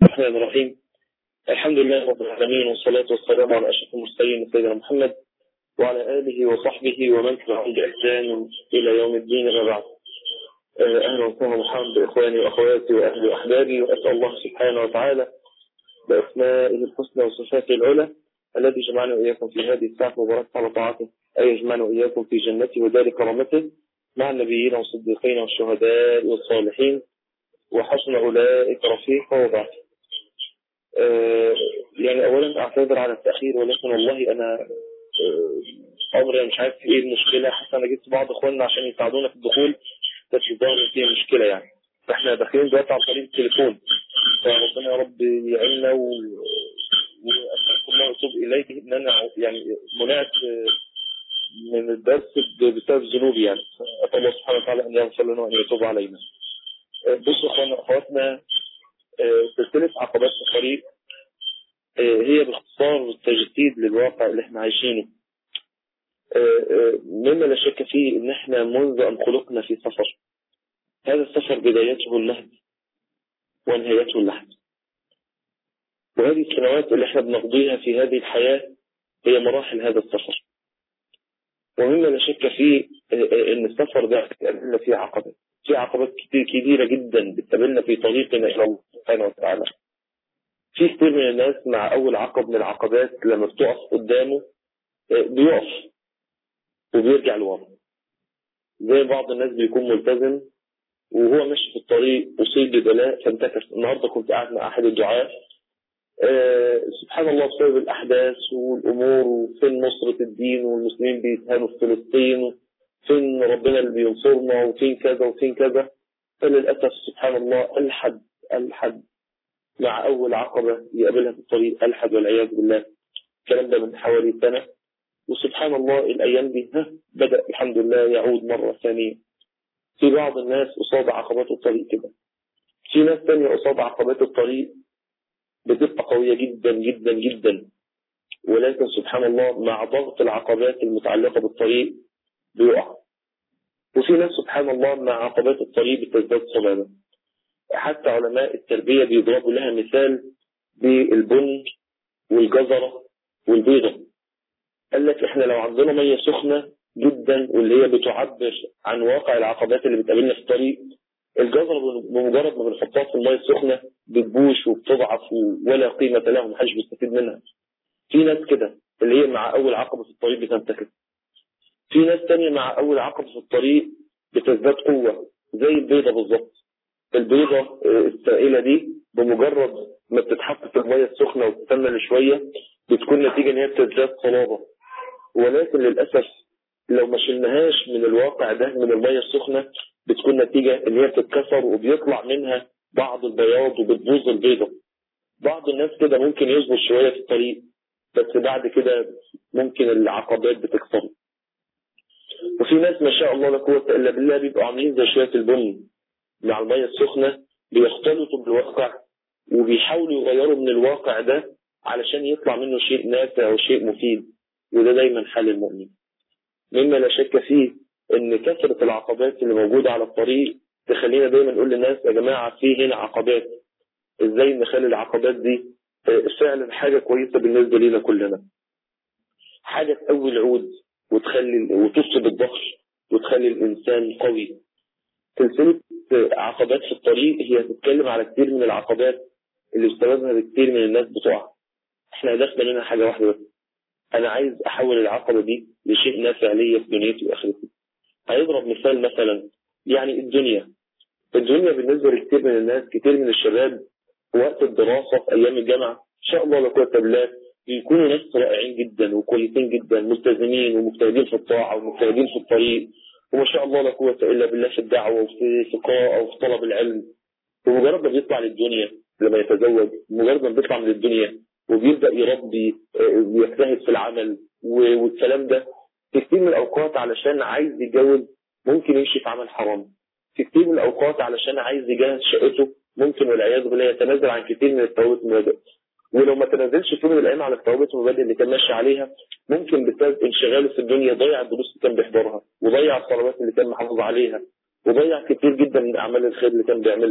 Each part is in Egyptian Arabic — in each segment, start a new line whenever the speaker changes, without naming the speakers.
الرحمن الرحيم الحمد لله رب العالمين والصلاة والسلام على أشرف المرسلين سيدنا محمد وعلى آله وصحبه ومن تبعهم بإحسان إلى يوم الدين أما بعد أهلا وسهلا محمد بإخواني وأخواتي وأهلي وأحبابي وأسأل الله سبحانه وتعالى بأسمائه الحسنى وصفاته العلى الذي جمعنا وإياكم في هذه الساعة المباركة على طاعته أي يجمعنا وإياكم في جنته ودار كرامته مع النبيين والصديقين والشهداء والصالحين وحسن أولئك رفيقا وبعد آه يعني أولا أعتذر على التأخير ولكن والله أنا آه أمر مش عارف إيه المشكلة حتى أنا جبت بعض إخواننا عشان يساعدونا في الدخول بس الظاهر فيها مشكلة يعني فإحنا داخلين دلوقتي عن طريق التليفون فربنا يا رب يعيننا و... وأسألكم الله وأتوب إليه إن أنا يعني منعت من الدرس بسبب ذنوبي يعني أسأل الله سبحانه وتعالى أن يغفر لنا وأن يتوب علينا بصوا اخوانا اخواتنا سلسلة عقبات الطريق هي باختصار تجسيد للواقع اللي احنا عايشينه مما لا شك فيه ان احنا منذ ان خلقنا في سفر هذا السفر بدايته اللهب ونهايته اللحد وهذه السنوات اللي احنا بنقضيها في هذه الحياة هي مراحل هذا السفر ومما لا شك فيه ان السفر ده قابلنا فيه عقبات في عقبات كتير كبيرة جدا بتقابلنا في طريقنا إلى الله سبحانه وتعالى في كتير من الناس مع أول عقب من العقبات لما بتقف قدامه بيقف وبيرجع لورا زي بعض الناس بيكون ملتزم وهو ماشي في الطريق أصيب ببلاء فانتكس النهاردة كنت قاعد مع أحد الدعاة أه سبحان الله بسبب الأحداث والأمور وفين نصرة الدين والمسلمين بيتهانوا في فلسطين فين ربنا اللي بينصرنا وفين كذا وفين كذا فللأسف سبحان الله ألحد ألحد مع أول عقبة يقابلها في الطريق ألحد والعياذ بالله الكلام ده من حوالي سنة وسبحان الله الأيام دي ها بدأ الحمد لله يعود مرة ثانية في بعض الناس قصاد عقبات الطريق كده في ناس تانية قصاد عقبات الطريق بتبقى قوية جدا جدا جدا ولكن سبحان الله مع ضغط العقبات المتعلقة بالطريق بيقع وفي ناس سبحان الله مع عقبات الطريق بتزداد صلابة حتى علماء التربية بيضربوا لها مثال بالبن والجزرة والبيضة قال لك احنا لو عندنا مية سخنة جدا واللي هي بتعبر عن واقع العقبات اللي بتقابلنا في الطريق الجزرة بمجرد ما بنحطها في المية السخنة بتبوش وبتضعف ولا قيمة لها ومحدش بيستفيد منها في ناس كده اللي هي مع أول عقبة في الطريق بتنتكس في ناس تانية مع أول عقبة في الطريق بتزداد قوة زي البيضة بالظبط البيضة السائلة دي بمجرد ما بتتحط في المية السخنة وتستنى شوية بتكون نتيجة ان هي بتزداد صلابة ولكن للأسف لو ما شلناهاش من الواقع ده من المية السخنة بتكون نتيجة ان هي بتتكسر وبيطلع منها بعض البياض وبتبوظ البيضة بعض الناس كده ممكن يصبر شوية في الطريق بس بعد كده ممكن العقبات بتكسره وفي ناس ما شاء الله لا قوه الا بالله بيبقوا عاملين زي شويه البن مع الميه السخنه بيختلطوا بالواقع وبيحاولوا يغيروا من الواقع ده علشان يطلع منه شيء نافع وشيء مفيد وده دايما حال المؤمن مما لا شك فيه ان كثره العقبات اللي موجوده على الطريق تخلينا دايما نقول للناس يا جماعه في هنا عقبات ازاي نخلي العقبات دي فعلا حاجه كويسه بالنسبه لنا كلنا حاجه تقوي العود وتخلي وتصب الظهر وتخلي الإنسان قوي سلسلة عقبات في الطريق هي تتكلم على كتير من العقبات اللي بسببها كتير من الناس بتقع احنا هدفنا لنا حاجة واحدة بس انا عايز احول العقبة دي لشيء نافع ليا في دنيتي واخرتي هيضرب مثال مثلا يعني الدنيا الدنيا بالنسبة لكتير من الناس كتير من الشباب وقت الدراسة في ايام الجامعة ان شاء الله لا قوة الا بالله بيكونوا ناس رائعين جدا وكويسين جدا ملتزمين ومجتهدين في الطاعة ومجتهدين في الطريق وما شاء الله لا قوة إلا بالله في الدعوة وفي القراءة وفي طلب العلم ومجرد ما بيطلع للدنيا لما يتزوج مجرد ما بيطلع من الدنيا وبيبدأ يربي ويجتهد في العمل والكلام ده في كتير من الأوقات علشان عايز يتجوز ممكن يمشي في عمل حرام في كتير من الأوقات علشان عايز يجهز شقته ممكن والعياذ بالله يتنازل عن كتير من التوبة المبادئ ولو ما تنازلش في يوم من الايام على التوبات والمبادئ اللي كان ماشي عليها ممكن بسبب انشغاله في الدنيا ضيع الدروس اللي كان بيحضرها وضيع الصلوات اللي كان محافظ عليها وضيع كتير جدا من اعمال الخير اللي كان بيعملها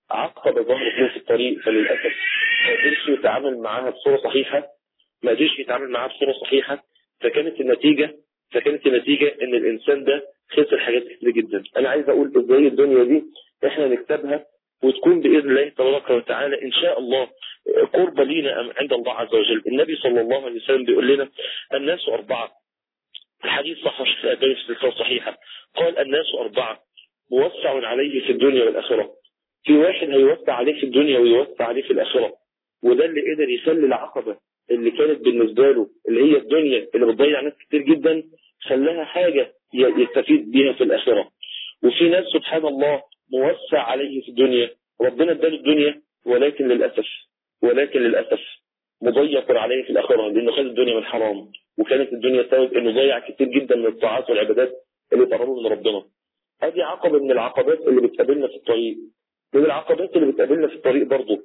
عقبة ظهرت له في الطريق فللأسف ما قدرش يتعامل معاها بصورة صحيحة ما قدرش يتعامل معاها بصورة صحيحة فكانت النتيجة فكانت النتيجة ان الانسان ده خسر حاجات كتير جدا انا عايز اقول ازاي الدنيا دي احنا نكتبها وتكون باذن الله تبارك وتعالى ان شاء الله قربة لينا عند الله عز وجل النبي صلى الله عليه وسلم بيقول لنا الناس اربعة الحديث صح في الأداية صحيحة قال الناس أربعة موسع عليه في الدنيا والآخرة في واحد هيوسع عليه في الدنيا ويوسع عليه في الآخرة وده اللي قدر يخلي العقبة اللي كانت بالنسبة له اللي هي الدنيا اللي بتضيع ناس كتير جدا خلاها حاجة يستفيد بيها في الآخرة وفي ناس سبحان الله موسع عليه في الدنيا ربنا اداله الدنيا ولكن للأسف ولكن للأسف مضيق عليه في الآخرة لأنه خد الدنيا من حرام وكانت الدنيا سبب أنه ضيع كتير جدا من الطاعات والعبادات اللي تقربوا من ربنا هذه عقبة من العقبات اللي بتقابلنا في الطريق من العقبات اللي بتقابلنا في الطريق برضه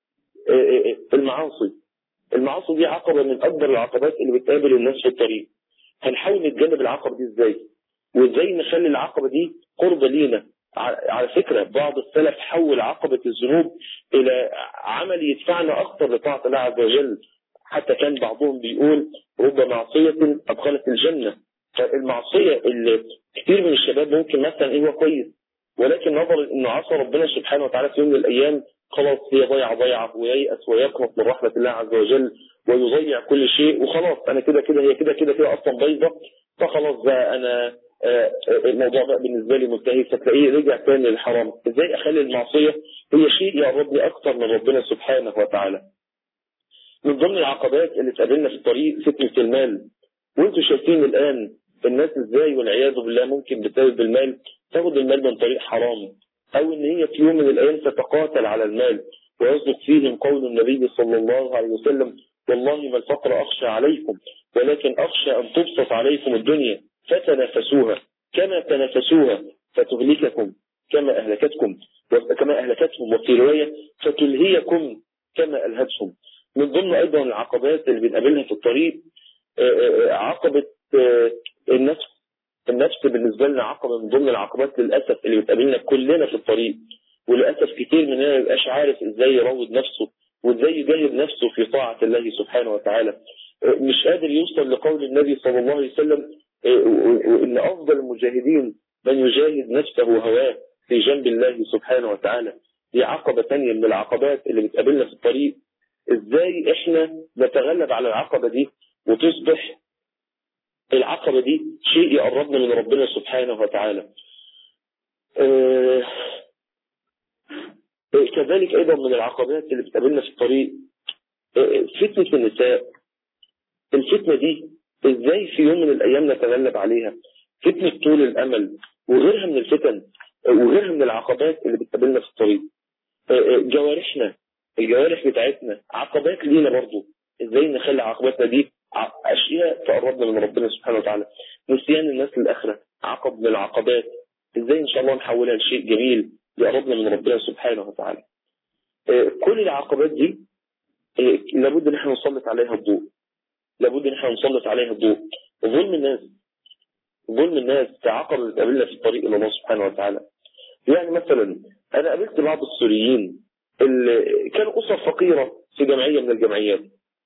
المعاصي المعاصي دي عقبة من أكبر العقبات اللي بتقابل الناس في الطريق هنحاول نتجنب العقبة دي ازاي وازاي نخلي العقبة دي قربة لينا على فكرة بعض السلف حول عقبة الذنوب إلى عمل يدفعنا أكثر لطاعة الله عز وجل حتى كان بعضهم بيقول رب معصية أدخلت الجنة فالمعصية اللي كتير من الشباب ممكن مثلا إيه هو كويس ولكن نظرا إنه عصى ربنا سبحانه وتعالى في يوم من الأيام خلاص هي ضيع ضيعة وييأس ويقنط من رحمة الله عز وجل ويضيع كل شيء وخلاص أنا كده كده هي كده كده كده أصلا بيضة فخلاص بقى أنا الموضوع بقى بالنسبة لي منتهي فتلاقيه رجع تاني للحرام ازاي اخلي المعصية هي شيء يقربني اكتر من ربنا سبحانه وتعالى من ضمن العقبات اللي تقابلنا في الطريق فتنة المال وانتم شايفين الان الناس ازاي والعياذ بالله ممكن بسبب المال تاخد المال من طريق حرام او ان هي في يوم من الايام تتقاتل على المال ويصدق فيهم قول النبي صلى الله عليه وسلم والله ما الفقر اخشى عليكم ولكن اخشى ان تبسط عليكم الدنيا فتنافسوها كما تنافسوها فتهلككم كما أهلكتكم كما أهلكتهم وفي رواية فتلهيكم كما ألهتهم من ضمن أيضا العقبات اللي بنقابلها في الطريق عقبة النفس النفس بالنسبة لنا عقبة من ضمن العقبات للأسف اللي بتقابلنا كلنا في الطريق وللأسف كتير مننا ما يبقاش عارف ازاي يروض نفسه وازاي يجاهد نفسه في طاعة الله سبحانه وتعالى مش قادر يوصل لقول النبي صلى الله عليه وسلم وإن أفضل المجاهدين من يجاهد نفسه وهواه في جنب الله سبحانه وتعالى دي عقبة تانية من العقبات اللي بتقابلنا في الطريق ازاي احنا نتغلب على العقبة دي وتصبح العقبة دي شيء يقربنا من ربنا سبحانه وتعالى اه كذلك ايضا من العقبات اللي بتقابلنا في الطريق اه فتنة النساء الفتنة دي ازاي في يوم من الايام نتغلب عليها فتنة طول الامل وغيرها من الفتن وغيرها من العقبات اللي بتقابلنا في الطريق جوارحنا الجوارح بتاعتنا عقبات لينا برضو ازاي نخلي عقباتنا دي اشياء تقربنا من ربنا سبحانه وتعالى نسيان الناس للاخره عقب من العقبات ازاي ان شاء الله نحولها لشيء جميل يقربنا من ربنا سبحانه وتعالى كل العقبات دي لابد ان احنا نسلط عليها الضوء لابد ان احنا نسلط عليها الضوء ظلم الناس ظلم الناس كعقبة اللي قابلنا في الطريق الى الله سبحانه وتعالى يعني مثلا انا قابلت بعض السوريين اللي كانوا اسر فقيرة في جمعية من الجمعيات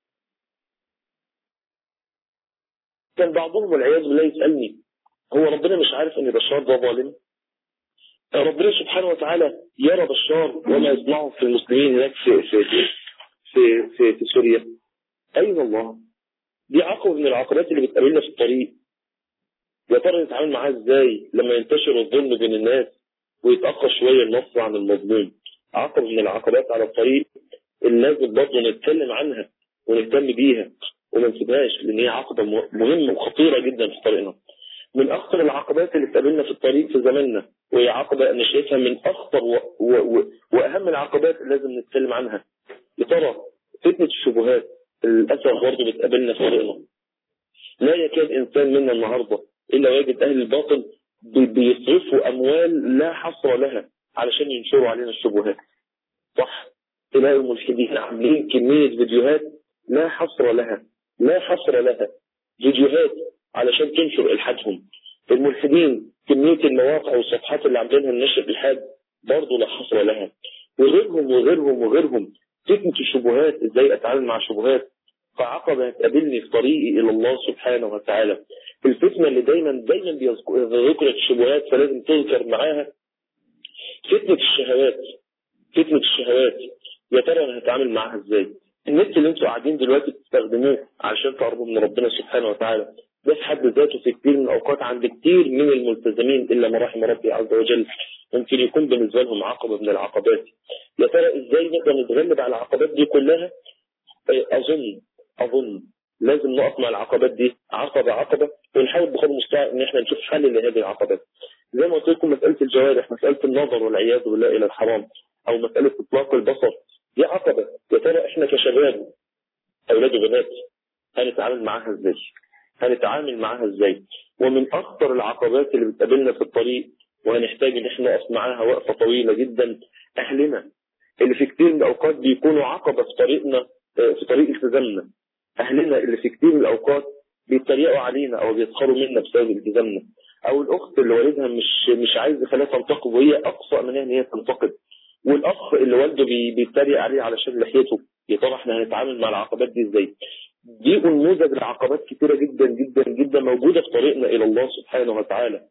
كان بعضهم والعياذ بالله يسألني هو ربنا مش عارف ان بشار ده ظالم ربنا سبحانه وتعالى يرى بشار وما يصنعه في المسلمين هناك في في في في, في سوريا اين الله دي عقبة من العقبات اللي بتقابلنا في الطريق يا ترى نتعامل معاها ازاي لما ينتشر الظلم بين الناس ويتأخر شوية النصر عن المظلوم عقبة من العقبات على الطريق اللي لازم برضه نتكلم عنها ونهتم بيها وما نسيبهاش لان هي عقبة مهمة وخطيرة جدا في طريقنا من اخطر العقبات اللي بتقابلنا في الطريق في زماننا وهي عقبة انا شايفها من اخطر و... و... و... واهم العقبات اللي لازم نتكلم عنها يا ترى فتنة الشبهات للأسف برضه بتقابلنا في طريقنا لا يكاد إنسان منا النهاردة إلا ويجد أهل الباطل بيصرفوا أموال لا حصر لها علشان ينشروا علينا الشبهات صح تلاقي الملحدين عاملين كمية فيديوهات لا حصر لها لا حصر لها فيديوهات علشان تنشر إلحادهم الملحدين كمية المواقع والصفحات اللي عاملينها النشر الإلحاد برضه لا حصر لها وغيرهم وغيرهم وغيرهم فتنة الشبهات ازاي اتعامل مع الشبهات فعقبة هتقابلني في طريقي الى الله سبحانه وتعالى الفتنة اللي دايما دايما بيذكرك الشبهات فلازم تذكر معاها فتنة الشهوات فتنة الشهوات يا ترى انا هتعامل معاها ازاي النت اللي انتوا قاعدين دلوقتي بتستخدموه علشان تقربوا من ربنا سبحانه وتعالى ده في حد ذاته في كتير من الاوقات عند كتير من الملتزمين الا ما رحم ربي عز وجل ممكن يكون بالنسبه لهم عقبه من العقبات يا ترى ازاي نقدر نتغلب على العقبات دي كلها اظن اظن لازم نقف مع العقبات دي عقبه عقبه ونحاول بقدر المستطاع ان احنا نشوف حل لهذه العقبات زي ما قلت لكم مساله الجوارح مساله النظر والعياذ بالله الى الحرام او مساله اطلاق البصر دي عقبه يا ترى احنا كشباب اولاد وبنات هنتعامل معاها ازاي هنتعامل معاها ازاي ومن اخطر العقبات اللي بتقابلنا في الطريق وهنحتاج ان احنا نقف معاها وقفه طويله جدا اهلنا اللي في كتير من الاوقات بيكونوا عقبه في طريقنا في طريق التزامنا اهلنا اللي في كتير من الاوقات بيتريقوا علينا او بيسخروا منا بسبب التزامنا او الاخت اللي والدها مش مش عايز يخليها تنتقد وهي اقصى منها ان هي تنتقد والاخ اللي والده بيتريق عليه علشان لحيته يا ترى احنا هنتعامل مع العقبات دي ازاي دي نموذج لعقبات كتيره جدا جدا جدا موجوده في طريقنا الى الله سبحانه وتعالى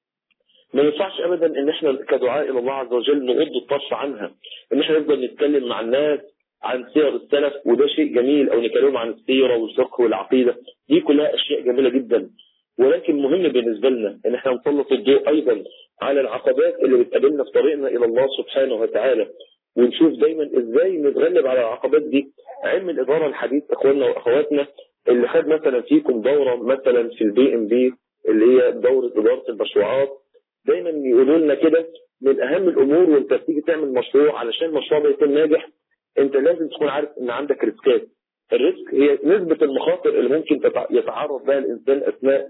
ما ينفعش ابدا ان احنا كدعاء الى الله عز وجل نغض الطرف عنها ان احنا نفضل نتكلم مع الناس عن سير السلف وده شيء جميل او نكلمهم عن السيره والفقه والعقيده دي كلها اشياء جميله جدا ولكن مهم بالنسبه لنا ان احنا نسلط الضوء ايضا على العقبات اللي بتقابلنا في طريقنا الى الله سبحانه وتعالى ونشوف دايما ازاي نتغلب على العقبات دي علم الاداره الحديث اخواننا واخواتنا اللي خد مثلا فيكم دوره مثلا في البي ام بي اللي هي دوره اداره المشروعات دايما يقولوا لنا كده من اهم الامور وانت بتيجي تعمل مشروع علشان المشروع ده يكون ناجح انت لازم تكون عارف ان عندك ريسكات الريسك هي نسبة المخاطر اللي ممكن يتعرض بها الانسان اثناء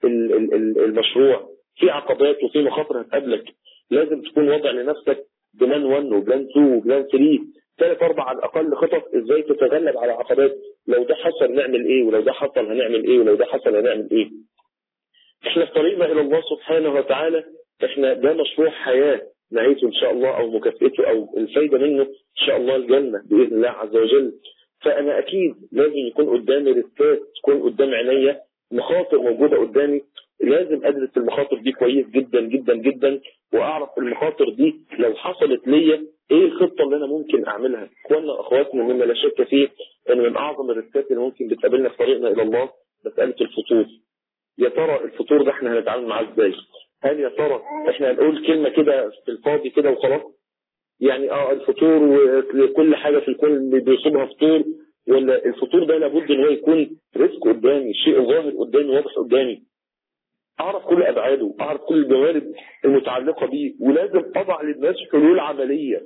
المشروع في عقبات وفي مخاطر هتقابلك لازم تكون وضع لنفسك بلان 1 وبلان 2 وبلان 3 ثلاث اربع على الاقل خطط ازاي تتغلب على عقبات لو ده حصل نعمل ايه ولو ده حصل هنعمل ايه ولو ده حصل هنعمل ايه احنا في طريقنا الى الله سبحانه وتعالى احنا ده مشروع حياه نهايته ان شاء الله او مكافئته او الفايده منه ان شاء الله الجنه باذن الله عز وجل فانا اكيد لازم يكون قدامي ريسكات تكون قدام عينيا مخاطر موجوده قدامي لازم ادرس المخاطر دي كويس جدا جدا جدا واعرف المخاطر دي لو حصلت ليا ايه الخطه اللي انا ممكن اعملها اخواننا اخواتنا مما لا شك فيه ان من اعظم الريسكات اللي ممكن بتقابلنا في طريقنا الى الله مساله الفطور يا ترى الفطور ده احنا هنتعامل معاه ازاي هل يا ترى احنا هنقول كلمه كده في الفاضي كده وخلاص يعني اه الفطور وكل حاجه في الكون بيصيبها فطور ولا الفطور ده لابد ان هو يكون رزق قدامي شيء ظاهر قدامي واضح قدامي اعرف كل ابعاده اعرف كل الجوانب المتعلقه بيه ولازم اضع للناس حلول عمليه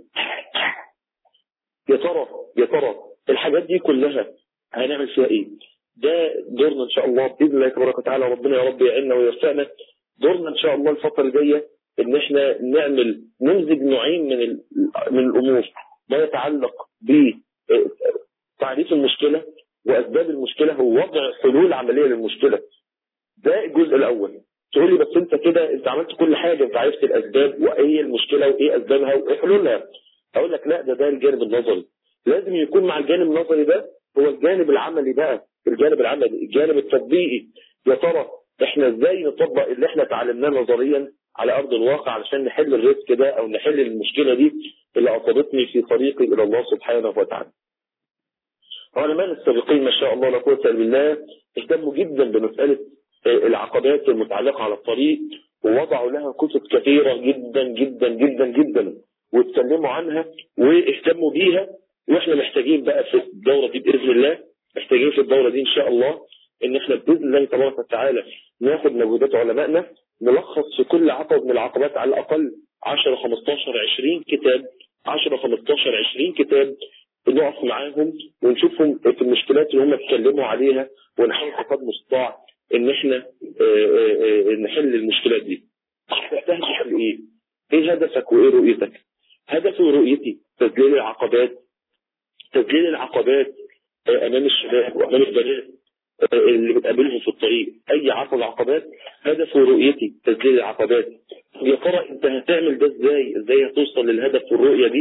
يا ترى يا ترى الحاجات دي كلها هنعمل فيها ايه ده دورنا ان شاء الله باذن الله تبارك وتعالى ربنا يا رب يعيننا ويوفقنا دورنا ان شاء الله الفتره الجايه ان احنا نعمل نمزج نوعين من من الامور ما يتعلق ب تعريف المشكله واسباب المشكله هو وضع حلول عمليه للمشكله ده الجزء الاول تقول لي بس انت كده انت عملت كل حاجه انت عرفت الاسباب وايه المشكله وايه اسبابها وايه حلولها اقول لك لا ده ده الجانب النظري لازم يكون مع الجانب النظري ده هو الجانب العملي بقى الجانب العملي الجانب التطبيقي يا ترى احنا ازاي نطبق اللي احنا اتعلمناه نظريا على ارض الواقع علشان نحل الريسك ده او نحل المشكله دي اللي اصابتني في طريقي الى الله سبحانه وتعالى. علماء السابقين ما شاء الله لا قوه الا بالله اهتموا جدا بمساله العقبات المتعلقه على الطريق ووضعوا لها كتب كثيره جدا جدا جدا جدا واتكلموا عنها واهتموا بيها واحنا محتاجين بقى في الدوره دي باذن الله محتاجين في الدوره دي ان شاء الله ان احنا باذن الله تبارك وتعالى ناخد مجهودات علمائنا نلخص في كل عقبه من العقبات على الاقل 10 15 20 كتاب 10 15 20 كتاب نقف معاهم ونشوفهم في المشكلات اللي هم اتكلموا عليها ونحاول بقدر المستطاع ان احنا اه اه نحل المشكلات دي. تهدف لايه؟ ايه هدفك وايه رؤيتك؟ هدفي ورؤيتي تذليل العقبات تذليل العقبات امام الشباب وامام البنات اللي بتقابلهم في الطريق اي عقبه عقبات هدف ورؤيتي تذليل العقبات يا ترى انت هتعمل ده ازاي ازاي هتوصل للهدف والرؤيه دي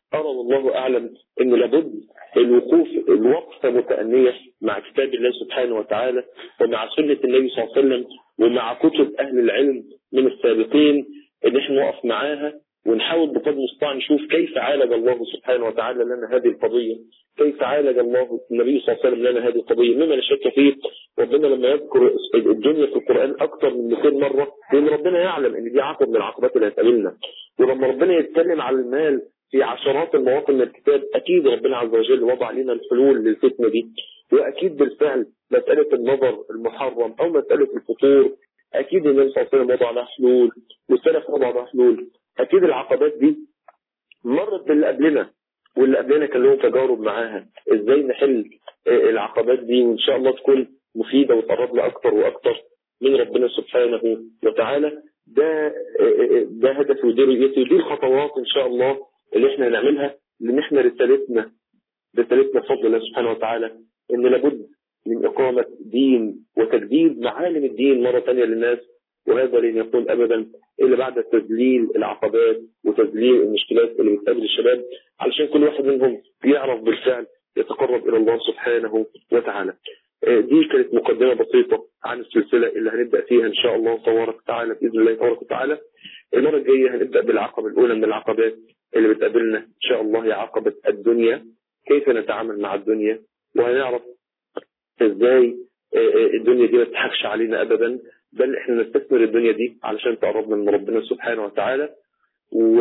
أرى والله أعلم أن لابد الوقوف الوقفة متأنية مع كتاب الله سبحانه وتعالى ومع سنة النبي صلى الله عليه وسلم ومع كتب أهل العلم من السابقين ان احنا نقف معاها ونحاول بقدر المستطاع نشوف كيف عالج الله سبحانه وتعالى لنا هذه القضية كيف عالج الله النبي صلى الله عليه وسلم لنا هذه القضية مما لا شك فيه ربنا لما يذكر الدنيا في القرآن أكثر من 200 مرة لأن ربنا يعلم أن دي عقب من العقبات اللي هتقابلنا ولما ربنا يتكلم على المال في عشرات المواطن من الكتاب أكيد ربنا عز وجل وضع لنا الحلول للفتنة دي وأكيد بالفعل مسألة النظر المحرم أو مسألة الفطور أكيد النبي صلى الله عليه وسلم وضع لها حلول والسلف وضع لها حلول أكيد العقبات دي مرت باللي قبلنا واللي قبلنا كان لهم تجارب معاها ازاي نحل العقبات دي وان شاء الله تكون مفيدة وتقربنا اكتر واكتر من ربنا سبحانه وتعالى ده ده هدف وديريتي ودي الخطوات ان شاء الله اللي احنا هنعملها لان احنا رسالتنا رسالتنا بفضل الله سبحانه وتعالى ان لابد من إقامة دين وتجديد معالم الدين مرة ثانية للناس وهذا لن يكون أبدا إلا بعد تذليل العقبات وتذليل المشكلات اللي بتقابل الشباب علشان كل واحد منهم يعرف بالفعل يتقرب إلى الله سبحانه وتعالى دي كانت مقدمة بسيطة عن السلسلة اللي هنبدأ فيها إن شاء الله تبارك وتعالى بإذن الله تبارك وتعالى المرة الجاية هنبدأ بالعقبة الأولى من العقبات اللي بتقابلنا إن شاء الله هي عقبة الدنيا كيف نتعامل مع الدنيا وهنعرف ازاي الدنيا دي ما تضحكش علينا ابدا بل احنا نستثمر الدنيا دي علشان تقربنا من ربنا سبحانه وتعالى و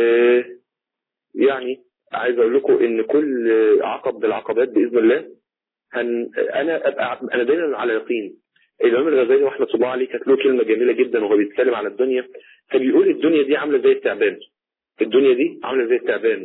يعني عايز اقول لكم ان كل عقب بالعقبات باذن الله هن... انا أبقى... انا دايما على يقين الامام الغزالي رحمه الله عليه كانت له كلمه جميله جدا وهو بيتكلم عن الدنيا كان بيقول الدنيا دي عامله زي التعبان الدنيا دي عامله زي التعبان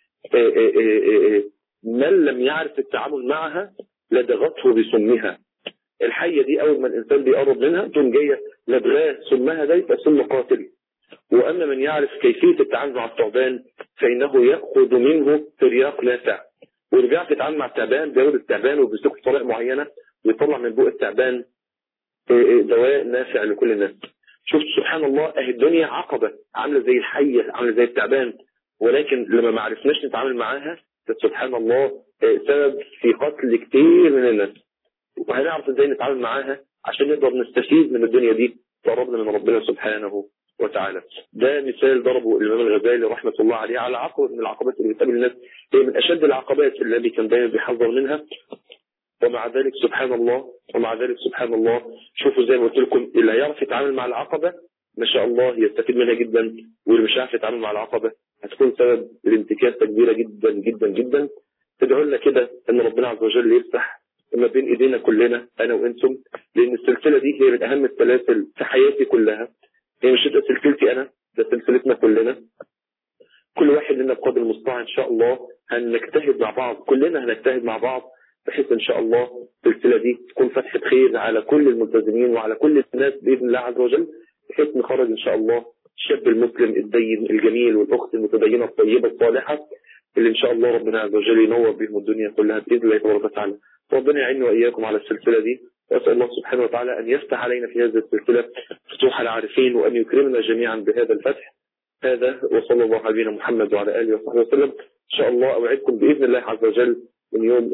من لم يعرف التعامل معها لدغته بسمها الحية دي أول ما الإنسان بيقرب منها تقوم جاية لدغاه سمها ده يبقى سم قاتل وأما من يعرف كيفية التعامل مع الثعبان فإنه يأخذ منه ترياق نافع ورجعت تتعامل مع التعبان بياخد التعبان وبيسلكه بطريقة معينة ويطلع من بوق التعبان دواء نافع لكل الناس شفت سبحان الله اهي الدنيا عقبة عاملة زي الحية عاملة زي التعبان ولكن لما ما عرفناش نتعامل معاها سبحان الله سبب في قتل كتير من الناس وهنعرف ازاي نتعامل معاها عشان نقدر نستفيد من الدنيا دي تقربنا من ربنا سبحانه وتعالى ده مثال ضربه الإمام الغزالي رحمة الله عليه على عقبة من العقبات اللي بتقابل الناس هي من أشد العقبات التي كان دايما بيحذر منها ومع ذلك سبحان الله ومع ذلك سبحان الله شوفوا زي ما قلت لكم اللي هيعرف يتعامل مع العقبة ما شاء الله يستفيد منها جدا واللي مش عارف يتعامل مع العقبة هتكون سبب الانتكاسة كبيرة جدا جدا جدا تدعوا لنا كده ان ربنا عز وجل يفتح ما بين ايدينا كلنا انا وانتم لان السلسله دي هي من اهم السلاسل في حياتي كلها هي مش هتبقى سلسلتي انا ده سلسلتنا كلنا كل واحد منا بقدر المستطاع ان شاء الله هنجتهد مع بعض كلنا هنجتهد مع بعض بحيث ان شاء الله السلسله دي تكون فتحه خير على كل الملتزمين وعلى كل الناس باذن الله عز وجل بحيث نخرج ان شاء الله الشاب المسلم الدين الجميل والاخت المتدينه الطيبه الصالحه اللي ان شاء الله ربنا عز وجل ينور بهم الدنيا كلها باذن الله تبارك وتعالى ربنا يعيننا واياكم على السلسله دي واسال الله سبحانه وتعالى ان يفتح علينا في هذه السلسله فتوح العارفين وان يكرمنا جميعا بهذا الفتح هذا وصلى الله على نبينا محمد وعلى اله وصحبه وسلم ان شاء الله اوعدكم باذن الله عز وجل من يوم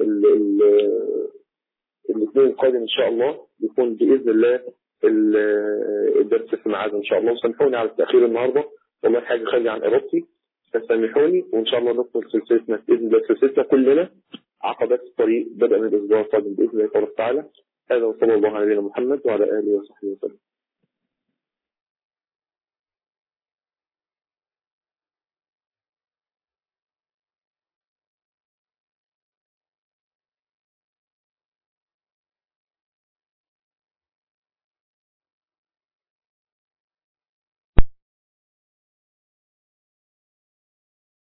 الاثنين القادم ان شاء الله يكون باذن الله الدرس في ميعاد ان شاء الله وسامحوني على التاخير النهارده والله حاجه خارجه عن ارادتي فسامحوني وان شاء الله ندخل سلسلتنا باذن الله سلسلتنا كلنا عقبات الطريق بدأ من الاسبوع القادم باذن الله تبارك وتعالى هذا وصلى الله على نبينا محمد وعلى اله وصحبه وسلم